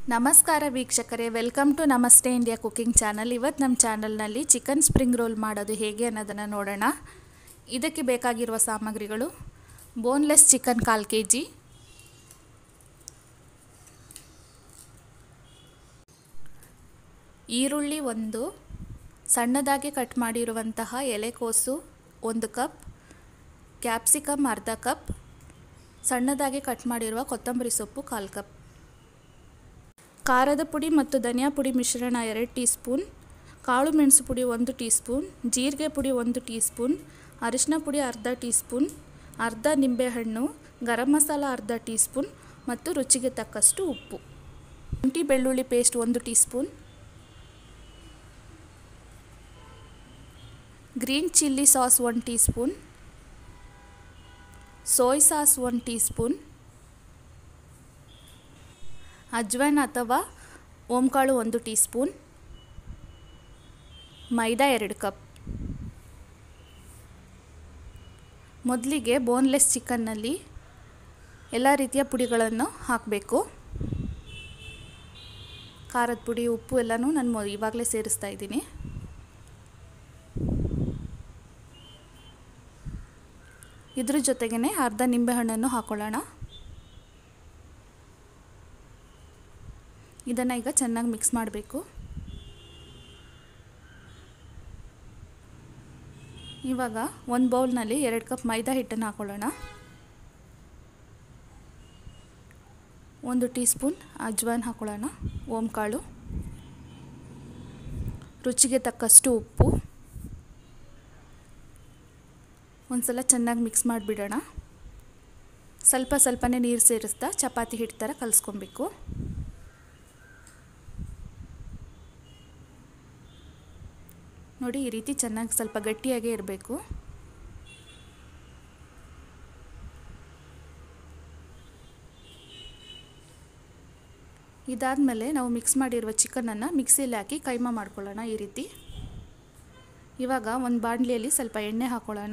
ನಮಸ್ಕಾರ ವೀಕ್ಷಕರೇ welcome to Namaste India cooking channel ಇವತ್ತು ನಮ್ಮ ಚಾನಲ್ನಲ್ಲಿ ಚಿಕನ್ ಸ್ಪ್ರಿಂಗ್ ರೋಲ್ ಮಾಡೋದು ಹೇಗೆ ಅನ್ನೋದನ್ನು ನೋಡೋಣ ಇದಕ್ಕೆ ಬೇಕಾಗಿರುವ ಸಾಮಗ್ರಿಗಳು ಬೋನ್ಲೆಸ್ ಚಿಕನ್ ಕಾಲು ಕೆ ಜಿ ಈರುಳ್ಳಿ ಒಂದು ಸಣ್ಣದಾಗಿ ಕಟ್ ಮಾಡಿರುವಂತಹ ಎಲೆಕೋಸು ಒಂದು ಕಪ್ ಕ್ಯಾಪ್ಸಿಕಮ್ ಅರ್ಧ ಕಪ್ ಸಣ್ಣದಾಗಿ ಕಟ್ ಮಾಡಿರುವ ಕೊತ್ತಂಬರಿ ಸೊಪ್ಪು ಕಾಲು ಕಪ್ ಖಾರದ ಪುಡಿ ಮತ್ತು ಧನಿಯಾ ಪುಡಿ ಮಿಶ್ರಣ ಎರಡು ಟೀ ಸ್ಪೂನ್ ಕಾಳು ಮೆಣಸು ಪುಡಿ ಒಂದು ಟೀ ಸ್ಪೂನ್ ಜೀರಿಗೆ ಪುಡಿ ಒಂದು ಟೀ ಸ್ಪೂನ್ ಅರಿಶಿನ ಪುಡಿ ಅರ್ಧ ಟೀ ಸ್ಪೂನ್ ಅರ್ಧ ನಿಂಬೆಹಣ್ಣು ಗರಂ ಮಸಾಲ ಅರ್ಧ ಟೀ ಸ್ಪೂನ್ ಮತ್ತು ರುಚಿಗೆ ತಕ್ಕಷ್ಟು ಉಪ್ಪು ಶುಂಠಿ ಬೆಳ್ಳುಳ್ಳಿ ಪೇಸ್ಟ್ ಒಂದು teaspoon green chilli sauce one teaspoon soy sauce one teaspoon ajwain ಅಥವಾ ಓಂಕಾಳು ಒಂದು ಟೀ ಸ್ಪೂನ್ ಮೈದಾ ಎರಡು ಕಪ್ ಮೊದಲಿಗೆ ಬೋನ್ಲೆಸ್ ಚಿಕನ್ನಲ್ಲಿ ಎಲ್ಲ ರೀತಿಯ ಪುಡಿಗಳನ್ನು ಹಾಕಬೇಕು ಖಾರದ ಪುಡಿ ಉಪ್ಪು ಎಲ್ಲನೂ ನಾನು ಮೊ ಇವಾಗಲೇ ಸೇರಿಸ್ತಾ ಇದ್ದೀನಿ ಇದ್ರ ಜೊತೆಗೇ ಅರ್ಧ ನಿಂಬೆಹಣ್ಣನ್ನು ಹಾಕೊಳ್ಳೋಣ ಇದನ್ನು ಈಗ ಚೆನ್ನಾಗಿ ಮಿಕ್ಸ್ ಮಾಡಬೇಕು ಇವಾಗ ಒಂದು ಬೌಲ್ನಲ್ಲಿ ಎರಡು ಕಪ್ ಮೈದಾ ಹಿಟ್ಟನ್ನು ಹಾಕೊಳ್ಳೋಣ ಒಂದು ಟೀ ಸ್ಪೂನ್ ಅಜ್ವಾನ್ ಹಾಕೊಳ್ಳೋಣ ಓಂಕಾಳು ರುಚಿಗೆ ತಕ್ಕಷ್ಟು ಉಪ್ಪು ಒಂದು ಸಲ ಚೆನ್ನಾಗಿ ಮಿಕ್ಸ್ ಮಾಡಿಬಿಡೋಣ ಸ್ವಲ್ಪ ಸ್ವಲ್ಪನೇ ನೀರು ಸೇರಿಸ್ತಾ ಚಪಾತಿ ಹಿಟ್ಟು ಥರ ಕಲಿಸ್ಕೊಬೇಕು ನೋಡಿ ಈ ರೀತಿ ಚೆನ್ನಾಗಿ ಸ್ವಲ್ಪ ಗಟ್ಟಿಯಾಗೇ ಇರಬೇಕು ಇದಾದಮೇಲೆ ನಾವು ಮಿಕ್ಸ್ ಮಾಡಿರುವ ಚಿಕನನ್ನು ಮಿಕ್ಸಿಯಲ್ಲಿ ಹಾಕಿ ಕೈಮಾ ಮಾಡ್ಕೊಳ್ಳೋಣ ಈ ರೀತಿ ಇವಾಗ ಒಂದು ಬಾಣಲಿಯಲ್ಲಿ ಸ್ವಲ್ಪ ಎಣ್ಣೆ ಹಾಕೊಳ್ಳೋಣ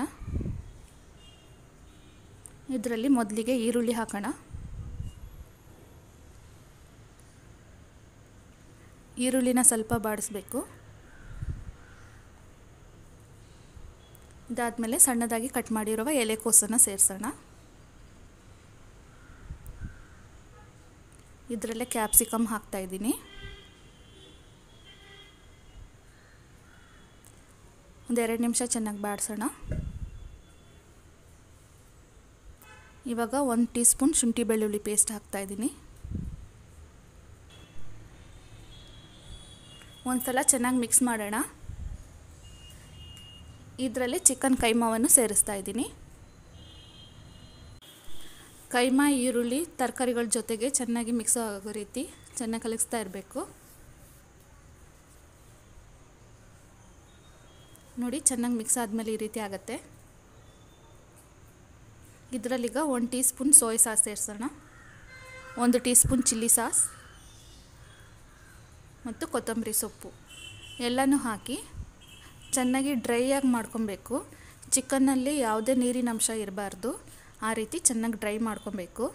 ಇದರಲ್ಲಿ ಮೊದಲಿಗೆ ಈರುಳ್ಳಿ ಹಾಕೋಣ ಈರುಳ್ಳಿನ ಸ್ವಲ್ಪ ಬಾಡಿಸ್ಬೇಕು ಇದಾದಮೇಲೆ ಸಣ್ಣದಾಗಿ ಕಟ್ ಮಾಡಿರುವ ಎಲೆಕೋಸನ್ನು ಸೇರಿಸೋಣ ಇದರಲ್ಲೇ ಕ್ಯಾಪ್ಸಿಕಮ್ ಹಾಕ್ತಾಯಿದ್ದೀನಿ ಒಂದೆರಡು ನಿಮಿಷ ಚೆನ್ನಾಗಿ ಬಾಡಿಸೋಣ ಇವಾಗ ಒಂದು ಟೀ ಸ್ಪೂನ್ ಶುಂಠಿ ಬೆಳ್ಳುಳ್ಳಿ ಪೇಸ್ಟ್ ಹಾಕ್ತಾಯಿದ್ದೀನಿ ಒಂದು ಸಲ ಚೆನ್ನಾಗಿ ಮಿಕ್ಸ್ ಮಾಡೋಣ ಇದರಲ್ಲಿ ಚಿಕನ್ ಕೈಮಾವನ್ನು ಸೇರಿಸ್ತಾ ಇದ್ದೀನಿ ಕೈಮಾ ಈರುಳ್ಳಿ ತರಕಾರಿಗಳ ಜೊತೆಗೆ ಚೆನ್ನಾಗಿ ಮಿಕ್ಸ್ ಆಗೋ ರೀತಿ ಚೆನ್ನಾಗಿ ಕಲಿಸ್ತಾ ಇರಬೇಕು ನೋಡಿ ಚೆನ್ನಾಗಿ ಮಿಕ್ಸ್ ಆದಮೇಲೆ ಈ ರೀತಿ ಆಗುತ್ತೆ ಇದರಲ್ಲೀಗ ಒಂದು ಟೀ ಸ್ಪೂನ್ ಸೋಯ್ ಸಾಸ್ ಸೇರಿಸೋಣ ಒಂದು ಟೀ ಸ್ಪೂನ್ ಚಿಲ್ಲಿ ಸಾಸ್ ಮತ್ತು ಕೊತ್ತಂಬರಿ ಸೊಪ್ಪು ಎಲ್ಲನೂ ಹಾಕಿ ಚೆನ್ನಾಗಿ ಡ್ರೈಯಾಗಿ ಮಾಡ್ಕೊಬೇಕು ಚಿಕನ್ನಲ್ಲಿ ಯಾವುದೇ ನೀರಿನ ಅಂಶ ಇರಬಾರ್ದು ಆ ರೀತಿ ಚೆನ್ನಾಗಿ ಡ್ರೈ ಮಾಡ್ಕೊಬೇಕು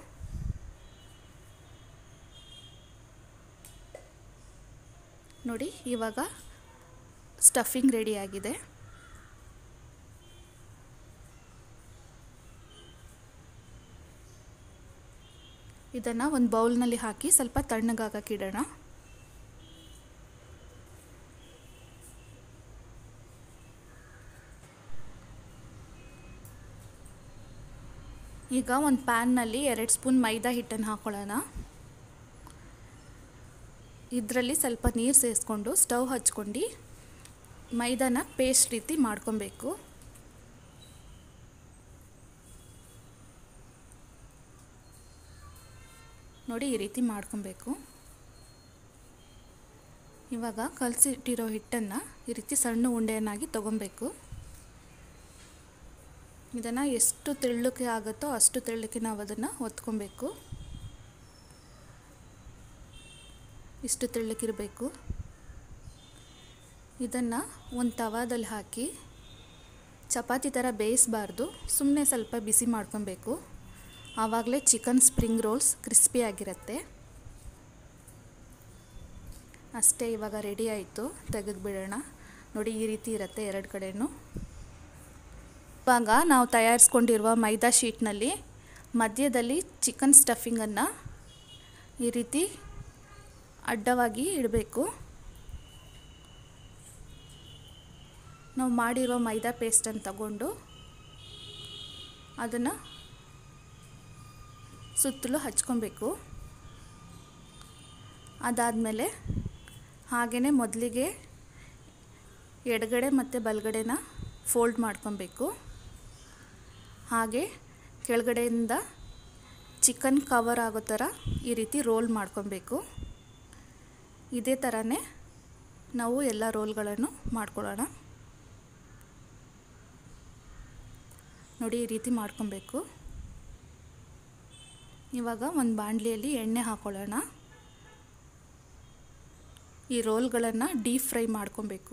ನೋಡಿ ಇವಾಗ ಸ್ಟಫಿಂಗ್ ರೆಡಿಯಾಗಿದೆ ಇದನ್ನು ಒಂದು ಬೌಲ್ನಲ್ಲಿ ಹಾಕಿ ಸ್ವಲ್ಪ ತಣ್ಣಗಾಗಕ್ಕಿಡೋಣ ಈಗ ಒಂದು ಪ್ಯಾನ್ನಲ್ಲಿ ಎರಡು ಸ್ಪೂನ್ ಮೈದಾ ಹಿಟ್ಟನ್ನು ಹಾಕೊಳ್ಳೋಣ ಇದರಲ್ಲಿ ಸ್ವಲ್ಪ ನೀರು ಸೇರಿಸ್ಕೊಂಡು ಸ್ಟವ್ ಹಚ್ಕೊಂಡು ಮೈದಾನ ಪೇಸ್ಟ್ ರೀತಿ ಮಾಡ್ಕೊಬೇಕು ನೋಡಿ ಈ ರೀತಿ ಮಾಡ್ಕೊಬೇಕು ಇವಾಗ ಕಲಸಿಟ್ಟಿರೋ ಹಿಟ್ಟನ್ನು ಈ ರೀತಿ ಸಣ್ಣ ಉಂಡೆಯನ್ನಾಗಿ ತೊಗೊಬೇಕು ಇದನ್ನು ಎಷ್ಟು ತೆಳ್ಳಕ್ಕೆ ಆಗುತ್ತೋ ಅಷ್ಟು ತೆಳ್ಳಕ್ಕೆ ನಾವು ಅದನ್ನು ಒತ್ಕೊಬೇಕು ಇಷ್ಟು ತೆಳ್ಳಕ್ಕಿರಬೇಕು ಇದನ್ನು ಒಂದು ತವಾದಲ್ಲಿ ಹಾಕಿ ಚಪಾತಿ ಥರ ಬೇಯಿಸಬಾರ್ದು ಸುಮ್ಮನೆ ಸ್ವಲ್ಪ ಬಿಸಿ ಮಾಡ್ಕೊಬೇಕು ಆವಾಗಲೇ ಚಿಕನ್ ಸ್ಪ್ರಿಂಗ್ ರೋಲ್ಸ್ ಕ್ರಿಸ್ಪಿಯಾಗಿರುತ್ತೆ ಅಷ್ಟೇ ಇವಾಗ ರೆಡಿ ಆಯಿತು ತೆಗೆದುಬಿಡೋಣ ನೋಡಿ ಈ ರೀತಿ ಇರುತ್ತೆ ಎರಡು ಕಡೆಯೂ ಇವಾಗ ನಾವು ತಯಾರಿಸ್ಕೊಂಡಿರುವ ಮೈದಾ ಶೀಟ್ನಲ್ಲಿ ಮಧ್ಯದಲ್ಲಿ ಚಿಕನ್ ಸ್ಟಫಿಂಗನ್ನು ಈ ರೀತಿ ಅಡ್ಡವಾಗಿ ಇಡಬೇಕು ನಾವು ಮಾಡಿರೋ ಮೈದಾ ಪೇಸ್ಟನ್ನು ತಗೊಂಡು ಅದನ್ನು ಸುತ್ತಲೂ ಹಚ್ಕೊಬೇಕು ಅದಾದಮೇಲೆ ಹಾಗೆಯೇ ಮೊದಲಿಗೆ ಎಡಗಡೆ ಮತ್ತು ಬಲಗಡೆನ ಫೋಲ್ಡ್ ಮಾಡ್ಕೊಬೇಕು ಹಾಗೆ ಕೆಳಗಡೆಯಿಂದ ಚಿಕನ್ ಕವರ್ ಆಗೋ ಥರ ಈ ರೀತಿ ರೋಲ್ ಮಾಡ್ಕೊಬೇಕು ಇದೇ ಥರನೇ ನಾವು ಎಲ್ಲ ರೋಲ್ಗಳನ್ನು ಮಾಡ್ಕೊಳ್ಳೋಣ ನೋಡಿ ಈ ರೀತಿ ಮಾಡ್ಕೊಬೇಕು ಇವಾಗ ಒಂದು ಬಾಣಲಿಯಲ್ಲಿ ಎಣ್ಣೆ ಹಾಕೊಳ್ಳೋಣ ಈ ರೋಲ್ಗಳನ್ನು ಡೀಪ್ ಫ್ರೈ ಮಾಡ್ಕೊಬೇಕು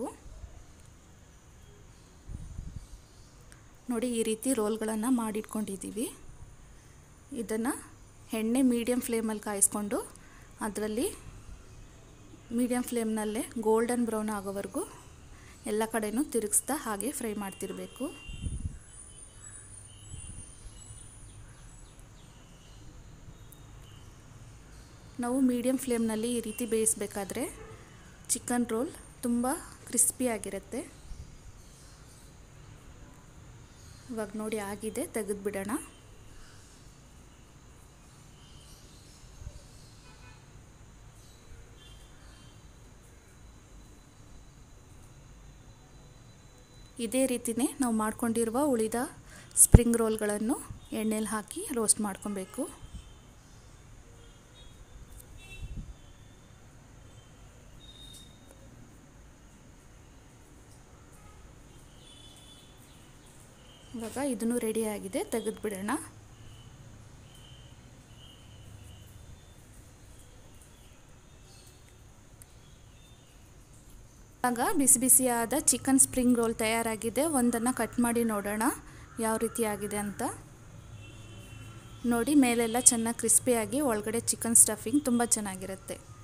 ನೋಡಿ ಈ ರೀತಿ ರೋಲ್ಗಳನ್ನು ಮಾಡಿಟ್ಕೊಂಡಿದ್ದೀವಿ ಇದನ್ನು ಎಣ್ಣೆ ಮೀಡಿಯಮ್ ಫ್ಲೇಮಲ್ಲಿ ಕಾಯಿಸ್ಕೊಂಡು ಅದರಲ್ಲಿ ಮೀಡಿಯಮ್ ಫ್ಲೇಮ್ನಲ್ಲೇ ಗೋಲ್ಡನ್ ಬ್ರೌನ್ ಆಗೋವರೆಗೂ ಎಲ್ಲ ಕಡೆನೂ ತಿರುಗಿಸ್ತಾ ಹಾಗೆ ಫ್ರೈ ಮಾಡ್ತಿರಬೇಕು ನಾವು ಮೀಡಿಯಮ್ ಫ್ಲೇಮ್ನಲ್ಲಿ ಈ ರೀತಿ ಬೇಯಿಸಬೇಕಾದ್ರೆ ಚಿಕನ್ ರೋಲ್ ತುಂಬ ಕ್ರಿಸ್ಪಿಯಾಗಿರುತ್ತೆ ಇವಾಗ ನೋಡಿ ಆಗಿದೆ ತೆಗೆದುಬಿಡೋಣ ಇದೇ ರೀತಿಯೇ ನಾವು ಮಾಡ್ಕೊಂಡಿರುವ ಉಳಿದ ಸ್ಪ್ರಿಂಗ್ ರೋಲ್ಗಳನ್ನು ಎಣ್ಣೆಲಿ ಹಾಕಿ ರೋಸ್ಟ್ ಮಾಡ್ಕೊಬೇಕು ಇವಾಗ ಇದನ್ನು ರೆಡಿಯಾಗಿದೆ ತೆಗೆದುಬಿಡೋಣ ಇವಾಗ ಬಿಸಿ ಬಿಸಿಯಾದ ಚಿಕನ್ ಸ್ಪ್ರಿಂಗ್ ರೋಲ್ ತಯಾರಾಗಿದೆ ಒಂದನ್ನು ಕಟ್ ಮಾಡಿ ನೋಡೋಣ ಯಾವ ರೀತಿ ಆಗಿದೆ ಅಂತ ನೋಡಿ ಮೇಲೆಲ್ಲ ಚೆನ್ನಾಗಿ ಕ್ರಿಸ್ಪಿಯಾಗಿ ಒಳಗಡೆ ಚಿಕನ್ ಸ್ಟಫಿಂಗ್ ತುಂಬ ಚೆನ್ನಾಗಿರುತ್ತೆ